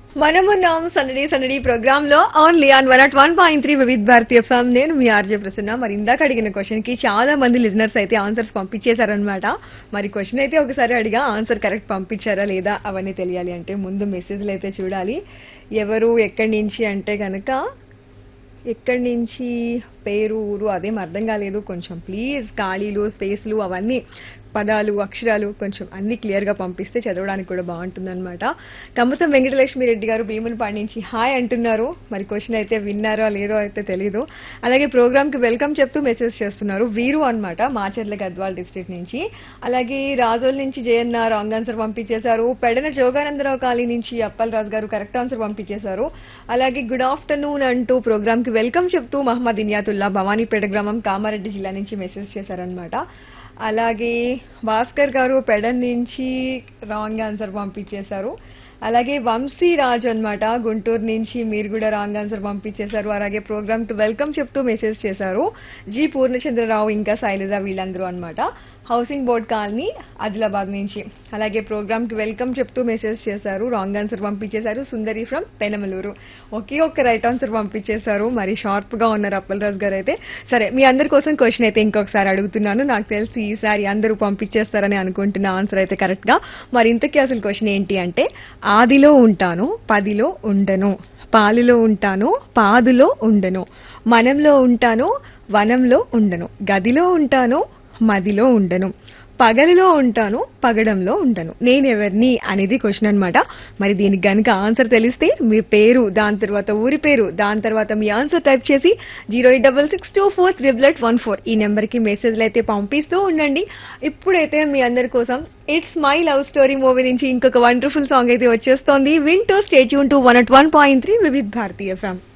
మనమున్నాం సందడి సందడి ప్రోగ్రామ్ లో only on one at one point three Vividh Bharati FM నేను మీ ఆర్జే ప్రసన్న మరి ఇందాక అడిగిన క్వశ్చన్ కి చాలా మంది లిజనర్స్ అయితే ఆన్సర్స్ పంపించేశారనమాట మరి క్వశ్చన్ అయితే ఒకసారి అడిగా ఆన్సర్ కరెక్ట్ పంపించారా లేదా అవన్నీ తెలియాలి అంటే ముందు మెసేజ్లు అయితే చూడాలి ఎవరు ఎక్కడి నుంచి అంటే కనుక ఎక్కడి నుంచి పేరు ఊరు అదేం అర్థం కాలేదు కొంచెం ప్లీజ్ ఖాళీలు స్పేస్లు అవన్నీ పదాలు అక్షరాలు కొంచెం అన్ని క్లియర్ గా పంపిస్తే చదవడానికి కూడా బాగుంటుందన్నమాట కమ్మసం వెంకటలక్ష్మి రెడ్డి గారు భీమునిపాడి నుంచి హాయ్ అంటున్నారు మరి క్వశ్చన్ అయితే విన్నారో లేదో అయితే తెలీదు అలాగే ప్రోగ్రామ్ కి వెల్కమ్ చెప్తూ మెసేజ్ చేస్తున్నారు వీరు అన్నమాట మాచర్ల గద్వాల్ డిస్ట్రిక్ట్ నుంచి అలాగే రాజోల్ నుంచి జయన్న రాంగ్ ఆన్సర్ పంపించేశారు పెడన జోగానందరావు కాలనీ నుంచి అప్పల్ రాజు గారు కరెక్ట్ ఆన్సర్ పంపించేశారు అలాగే గుడ్ ఆఫ్టర్నూన్ అంటూ ప్రోగ్రామ్ కి వెల్కమ్ చెప్తూ మహమ్మద్ ఇనియాతుల్లా భవానీపేట గ్రామం కామారెడ్డి జిల్లా నుంచి మెసేజ్ చేశారనమాట అలాగే భాస్కర్ గారు పెడన్ నుంచి రాంగ్ ఆన్సర్ పంపించేశారు అలాగే వంశీ రాజు అన్నమాట గుంటూరు నుంచి మీరు కూడా రాంగ్ ఆన్సర్ పంపించేశారు అలాగే ప్రోగ్రామ్ కి వెల్కమ్ చెప్తూ మెసేజ్ చేశారు జి పూర్ణచంద్రరావు ఇంకా శైలజ వీళ్ళందరూ అన్నమాట హౌసింగ్ బోర్డ్ కాలనీ ఆదిలాబాద్ నుంచి అలాగే ప్రోగ్రామ్ కి వెల్కమ్ చెప్తూ మెసేజ్ చేశారు రాంగ్ ఆన్సర్ పంపించేశారు సుందరి ఫ్రమ్ పెనమలూరు ఒకే ఒక్క రైట్ ఆన్సర్ పంపించేశారు మరి షార్ప్ గా ఉన్నారు అప్పలరాజు గారు అయితే సరే మీ అందరి కోసం క్వశ్చన్ అయితే ఇంకొకసారి అడుగుతున్నాను నాకు తెలిసి ఈసారి అందరూ పంపించేస్తారని అనుకుంటున్న ఆన్సర్ అయితే కరెక్ట్ గా మరి ఇంతకీ అసలు క్వశ్చన్ ఏంటి అంటే ఆదిలో ఉంటాను పదిలో ఉండను పాలులో ఉంటాను పాదులో ఉండను మనంలో ఉంటాను వనంలో ఉండను గదిలో ఉంటాను మదిలో ఉండను పగలిలో ఉంటాను పగడంలో ఉండను నేనెవరిని అనేది క్వశ్చన్ అన్నమాట మరి దీనికి గనుక ఆన్సర్ తెలిస్తే మీ పేరు దాని తర్వాత ఊరి పేరు దాని తర్వాత మీ ఆన్సర్ టైప్ చేసి zero eight double six two four triple eight one four ఈ నెంబర్ కి మెసేజ్లు అయితే పంపిస్తూ ఉండండి ఇప్పుడైతే మీ అందరి కోసం it's my love story movie నుంచి ఇంకొక వండర్ఫుల్ సాంగ్ అయితే వచ్చేస్తోంది వింటూ stay tuned to one at one point three Vividh Bharati FM